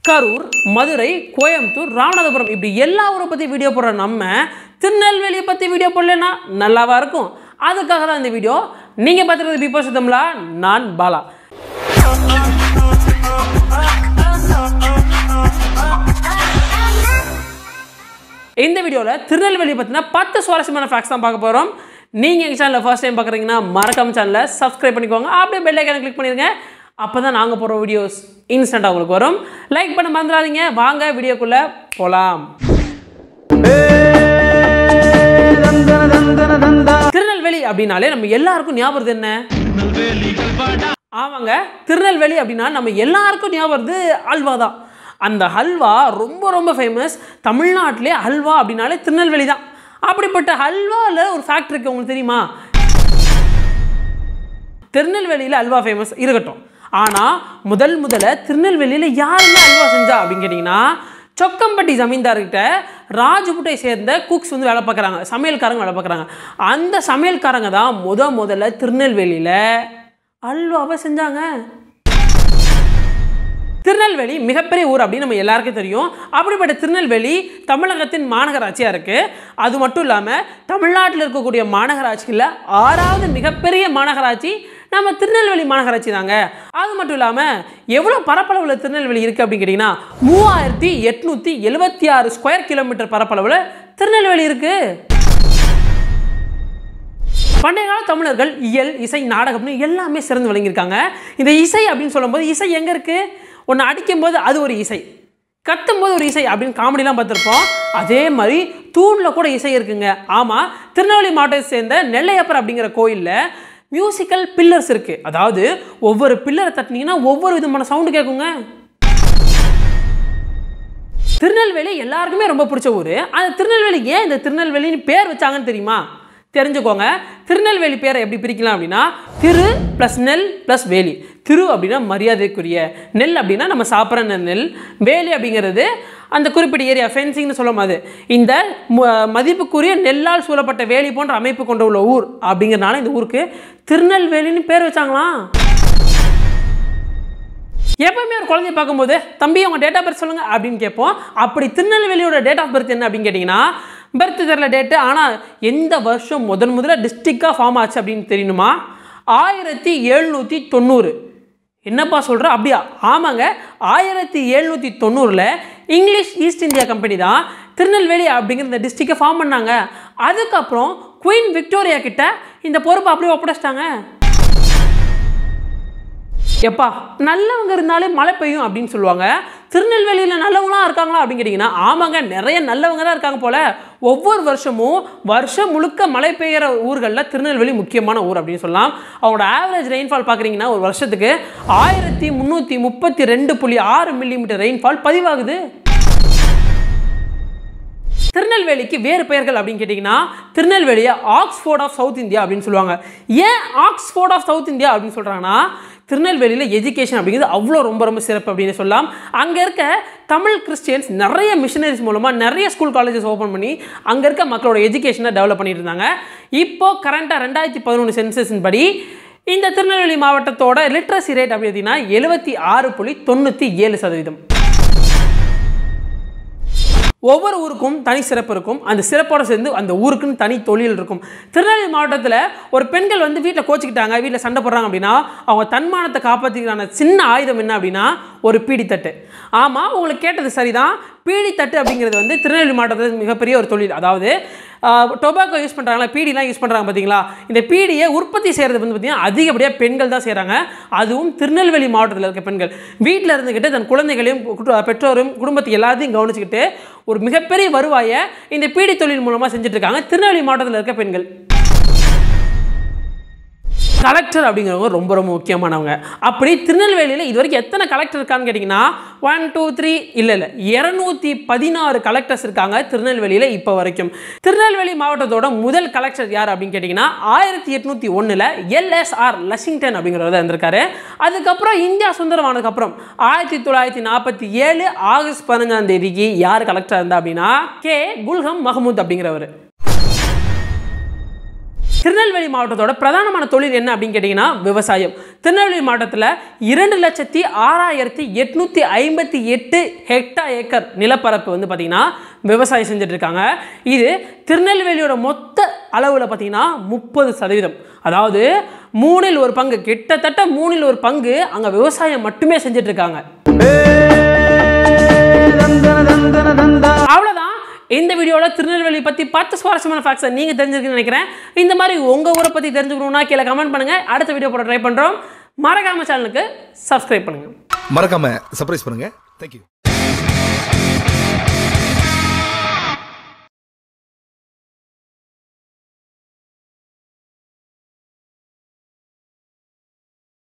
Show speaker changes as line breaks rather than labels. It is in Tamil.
கரூர் மதுரை கோயம்புத்தூர் ராமநாதபுரம் இப்படி எல்லா ஊரை பற்றி வீடியோ போடுற நம்ம திருநெல்வேலியை பற்றி வீடியோ போடலன்னா நல்லாவா இருக்கும் அதுக்காக தான் இந்த வீடியோ நீங்கள் பார்த்துருக்கிறது பிபோ சுத்தம்லா நான் பாலா இந்த வீடியோவில் திருநெல்வேலி பற்றின பத்து சுவாரஸ்யமான ஃபேக்ட்ஸ் தான் பார்க்க போகிறோம் நீங்கள் எங்கள் சேனலில் ஃபர்ஸ்ட் டைம் பார்க்குறீங்கன்னா மறக்காம சேனலை சப்ஸ்கிரைப் பண்ணிக்கோங்க அப்படியே பெல் ஐக்கானை கிளிக் பண்ணிடுங்க அப்போ தான் நாங்கள் போடுற வீடியோஸ் இன்ஸ்டண்ட்டாக உங்களுக்கு வரும் லைக் பண்ண மறந்துடாதீங்க வாங்க வீடியோக்குள்ளே போகலாம் திருநெல்வேலி அப்படின்னாலே நம்ம எல்லாருக்கும் ஞாபகம் வருது என்ன ஆமாங்க திருநெல்வேலி அப்படின்னா நம்ம எல்லாருக்கும் ஞாபகம் வருது அல்வா தான் அந்த ஹல்வா ரொம்ப ரொம்ப ஃபேமஸ் தமிழ்நாட்டிலே ஹல்வா அப்படின்னாலே திருநெல்வேலி தான் அப்படிப்பட்ட ஹல்வாவில் ஒரு ஃபேக்ட் இருக்கு உங்களுக்கு தெரியுமா திருநெல்வேலியில் அல்வா ஃபேமஸ் இருக்கட்டும் ஆனால் முதல் முதல்ல திருநெல்வேலியில் யாருமே அல்வா செஞ்சா அப்படின்னு கேட்டிங்கன்னா சொக்கம்பட்டி ஜமீன்தார்கிட்ட ராஜபுட்டை சேர்ந்த குக்ஸ் வந்து வேலை பார்க்குறாங்க சமையல்காரங்க வேலை பார்க்குறாங்க அந்த சமையல்காரங்க தான் முத முதல்ல திருநெல்வேலியில் அல்வாவை செஞ்சாங்க திருநெல்வேலி மிகப்பெரிய ஊர் அப்படின்னு நம்ம எல்லாருக்கும் தெரியும் அப்படிப்பட்ட திருநெல்வேலி தமிழகத்தின் மாநகராட்சியாக இருக்குது அது மட்டும் இல்லாமல் தமிழ்நாட்டில் இருக்கக்கூடிய மாநகராட்சிகளில் ஆறாவது மிகப்பெரிய மாநகராட்சி நம்ம திருநெல்வேலி மாநகராட்சி தாங்க அது மட்டும் இல்லாமல் எவ்வளோ பரப்பளவில் திருநெல்வேலி இருக்குது அப்படின்னு கேட்டிங்கன்னா மூவாயிரத்தி எட்நூற்றி எழுபத்தி ஆறு ஸ்கொயர் கிலோமீட்டர் பரப்பளவில் திருநெல்வேலி இருக்குது பண்டைய கால தமிழர்கள் இயல் இசை நாடகம்னு எல்லாமே சிறந்து விளங்கியிருக்காங்க இந்த இசை அப்படின்னு சொல்லும்போது இசை எங்கே இருக்குது ஒன்று அடிக்கும்போது அது ஒரு இசை கத்தும்போது ஒரு இசை அப்படின்னு காமெடிலாம் பார்த்துருப்போம் அதே மாதிரி தூணில் கூட இசை இருக்குங்க ஆமாம் திருநெல்வேலி மாவட்டத்தை சேர்ந்த நெல்லையப்பர் அப்படிங்கிற கோயிலில் மியூசிக்கல் பில்லர்ஸ் இருக்குது அதாவது ஒவ்வொரு பில்லரை தட்டினீங்கன்னா ஒவ்வொரு விதமான சவுண்டு கேட்குங்க திருநெல்வேலி எல்லாருக்குமே ரொம்ப பிடிச்ச ஊர் அந்த திருநெல்வேலி ஏன் இந்த திருநெல்வேலின்னு பேர் வச்சாங்கன்னு தெரியுமா தெரிஞ்சுக்கோங்க திருநெல்வேலி பேரை எப்படி பிரிக்கலாம் அப்படின்னா திரு ப்ளஸ் நெல் ப்ளஸ் வேலி திரு அப்படின்னா மரியாதைக்குரிய நெல் அப்படின்னா நம்ம சாப்பிட்ற நெல் வேலி அப்படிங்கிறது அந்த குறிப்பிட்ட ஏரியா ஃபென்சிங்னு சொல்லும் அது இந்த மதிப்புக்குரிய நெல்லால் சூழப்பட்ட வேலி போன்ற அமைப்பு கொண்ட உள்ள ஊர் அப்படிங்கிறனால இந்த ஊருக்கு திருநெல்வேலின்னு பேர் வச்சாங்களாம் எப்பவுமே ஒரு குழந்தைய பார்க்கும்போது தம்பி உங்கள் டேட் ஆஃப் பர்த் சொல்லுங்கள் அப்படின்னு கேட்போம் அப்படி திருநெல்வேலியோட டேட் ஆஃப் பர்த் என்ன அப்படின்னு கேட்டிங்கன்னா பர்த் தெரில டேட்டு ஆனால் எந்த வருஷம் முதன் முதல்ல டிஸ்ட்ரிக்டாக ஃபார்ம் ஆச்சு அப்படின்னு தெரியணுமா ஆயிரத்தி எழுநூற்றி தொண்ணூறு என்னப்பா சொல்கிற அப்படியா ஆமாங்க ஆயிரத்தி எழுநூற்றி தொண்ணூறில் இங்கிலீஷ் ஈஸ்ட் இந்தியா கம்பெனி தான் திருநெல்வேலி அப்படிங்கிற இந்த டிஸ்ட்ரிக்டை ஃபார்ம் பண்ணாங்க அதுக்கப்புறம் குயின் விக்டோரியா கிட்ட இந்த பொறுப்பை அப்படியே ஒப்படைச்சிட்டாங்க எப்பா நல்லவங்க இருந்தாலே மழை பெய்யும் அப்படின்னு சொல்லுவாங்க திருநெல்வேலியில் நல்லவங்களாம் இருக்காங்களா அப்படின்னு கேட்டிங்கன்னா ஆமாங்க நிறைய நல்லவங்க தான் இருக்காங்க போல் ஒவ்வொரு வருஷமும் வருஷம் முழுக்க மழை பெய்கிற ஊர்களில் திருநெல்வேலி முக்கியமான ஊர் அப்படின்னு சொல்லலாம் அவங்களோட ஆவரேஜ் ரெயின்ஃபால் பார்க்குறீங்கன்னா ஒரு வருஷத்துக்கு ஆயிரத்தி முந்நூற்றி முப்பத்தி ரெண்டு புள்ளி ஆறு மில்லிமீட்டர் ரெயின்ஃபால் பதிவாகுது திருநெல்வேலிக்கு வேறு பெயர்கள் அப்படின்னு கேட்டிங்கன்னா திருநெல்வேலியை ஆக்ஸ்ஃபோர்ட் ஆஃப் சவுத் இந்தியா அப்படின்னு சொல்லுவாங்க ஏன் ஆக்ஸ்ஃபோர்ட் ஆஃப் சவுத் இந்தியா அப்படின்னு சொல்கிறாங்கன்னா திருநெல்வேலியில் எஜுகேஷன் அப்படிங்கிறது அவ்வளோ ரொம்ப ரொம்ப சிறப்பு அப்படின்னு சொல்லலாம் அங்கே இருக்க தமிழ் கிறிஸ்டியன்ஸ் நிறைய மிஷினரிஸ் மூலமாக நிறைய ஸ்கூல் காலேஜஸ் ஓப்பன் பண்ணி அங்கே இருக்க மக்களோட எஜுகேஷனை டெவலப் பண்ணிட்டு இருந்தாங்க இப்போது கரண்ட்டாக ரெண்டாயிரத்தி பதினொன்று சென்சஸின் படி இந்த திருநெல்வேலி மாவட்டத்தோட லிட்ரஸி ரேட் அப்படி பார்த்தீங்கன்னா எழுபத்தி ஆறு புள்ளி தொண்ணூற்றி ஏழு சதவீதம் ஒவ்வொரு ஊருக்கும் தனி சிறப்பு இருக்கும் அந்த சிறப்போடு சேர்ந்து அந்த ஊருக்குன்னு தனி தொழில் இருக்கும் திருநெல்வேலி மாவட்டத்தில் ஒரு பெண்கள் வந்து வீட்டில் கோச்சிக்கிட்டாங்க வீட்டில் சண்டை போடுறாங்க அப்படின்னா அவங்க தன்மானத்தை காப்பாற்றிக்கிறான சின்ன ஆயுதம் என்ன அப்படின்னா ஒரு பீடித்தட்டு ஆமாம் உங்களுக்கு கேட்டது சரிதான் பீடித்தட்டு அப்படிங்கிறது வந்து திருநெல்வேலி மாவட்டத்தில் மிகப்பெரிய ஒரு தொழில் அதாவது டொபாக்கோ யூஸ் பண்ணுறாங்களா பீடிலாம் யூஸ் பண்ணுறாங்க பார்த்தீங்களா இந்த பீடியை உற்பத்தி செய்கிறது வந்து பார்த்திங்கன்னா அதிகப்படியாக பெண்கள் தான் செய்கிறாங்க அதுவும் திருநெல்வேலி மாவட்டத்தில் இருக்க பெண்கள் வீட்டில் இருந்துக்கிட்டு தன் குழந்தைகளையும் பெற்றோரும் குடும்பத்தை எல்லாத்தையும் கவனிச்சுக்கிட்டு ஒரு மிகப்பெரிய வருவாயை இந்த பீடி தொழில் மூலமாக செஞ்சுட்ருக்காங்க திருநெல்வேலி மாவட்டத்தில் இருக்க பெண்கள் கலெக்டர் அப்படிங்கிறவங்க ரொம்ப ரொம்ப முக்கியமானவங்க அப்படி திருநெல்வேலியில் இது வரைக்கும் எத்தனை கலெக்டர் இருக்கான்னு கேட்டிங்கன்னா ஒன் டூ த்ரீ இல்லை இல்லை இரநூத்தி பதினாறு கலெக்டர்ஸ் இருக்காங்க திருநெல்வேலியில் இப்போ வரைக்கும் திருநெல்வேலி மாவட்டத்தோட முதல் கலெக்டர் யார் அப்படின்னு கேட்டிங்கன்னா ஆயிரத்தி எட்நூற்றி ஒன்றில் எல்எஸ்ஆர் லஷிங்டன் அப்படிங்கிறவர் இருந்திருக்காரு அதுக்கப்புறம் இந்தியா சுதந்திரமானதுக்கப்புறம் ஆயிரத்தி தொள்ளாயிரத்தி நாற்பத்தி ஏழு ஆகஸ்ட் பதினஞ்சாம் தேதிக்கு யார் கலெக்டர் இருந்தா அப்படின்னா கே குல்ஹம் மஹமூத் அப்படிங்கிறவர் திருநெல்வேலி மாவட்டத்தோட பிரதானமான தொழில் என்ன அப்படின்னு கேட்டிங்கன்னா விவசாயம் திருநெல்வேலி மாவட்டத்தில் இரண்டு லட்சத்தி ஆறாயிரத்தி எட்நூற்றி ஐம்பத்தி எட்டு ஹெக்டா ஏக்கர் நிலப்பரப்பு வந்து பார்த்திங்கன்னா விவசாயம் செஞ்சுட்டு இருக்காங்க இது திருநெல்வேலியோட மொத்த அளவில் பார்த்தீங்கன்னா முப்பது சதவீதம் அதாவது மூணில் ஒரு பங்கு கிட்டத்தட்ட மூணில் ஒரு பங்கு அங்கே விவசாயம் மட்டுமே செஞ்சுட்டு இருக்காங்க அவ்வளோதான் இந்த வீடியோவில் திருநெல்வேலி பற்றி பத்து சுவாரஸ்யமான ஃபேக்ட்ஸை நீங்கள் தெரிஞ்சிருக்குன்னு நினைக்கிறேன் இந்த மாதிரி உங்கள் ஊரை பற்றி தெரிஞ்சுக்கணுன்னா கீழே கமெண்ட் பண்ணுங்கள் அடுத்த வீடியோ போட ட்ரை பண்ணுறோம் மறக்காம சேனலுக்கு சப்ஸ்கிரைப் பண்ணுங்கள்
மறக்காம சர்ப்ரைஸ் பண்ணுங்க தேங்க்யூ